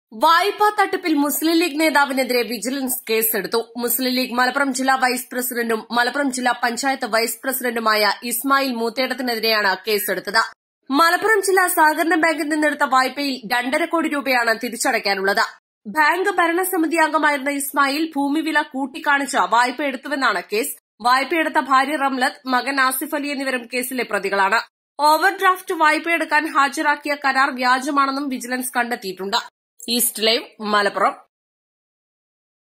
വായ്പാ തട്ടിപ്പിൽ മുസ്ലിം league നേതാവിനെതിരെ vigilance കേസെടുത്തു മുസ്ലിം ലീഗ് മലപ്പുറം ജില്ലാ വൈസ് പ്രസിഡന്റും മലപ്പുറം ജില്ലാ പഞ്ചായത്ത് വൈസ് പ്രസിഡന്റുമായ ഇസ്മായിൽ മൂത്തേടത്തിനെതിരെയാണ് കേസെടുത്തത് മലപ്പുറം ജില്ലാ സഹകരണ ബാങ്കിൽ നിന്നെടുത്ത വായ്പയിൽ രണ്ടര കോടി രൂപയാണ് തിരിച്ചടയ്ക്കാനുള്ളത് ബാങ്ക് ഭരണസമിതി അംഗമായിരുന്ന ഇസ്മായിൽ ഭൂമിവില കൂട്ടിക്കാണിച്ച് വായ്പ എടുത്തുവെന്നാണ് കേസ് വായ്പയെടുത്ത ഭാര്യ റംലത്ത് മകൻ ആസിഫ് അലി എന്നിവരും കേസിലെ പ്രതികളാണ് ഓവർ ഡ്രാഫ്റ്റ് വായ്പയെടുക്കാൻ ഹാജരാക്കിയ കരാർ വ്യാജമാണെന്നും വിജിലൻസ് കണ്ടെത്തിയിട്ടുണ്ട് ഈസ്റ്റ് ലൈവ് മലപ്പുറം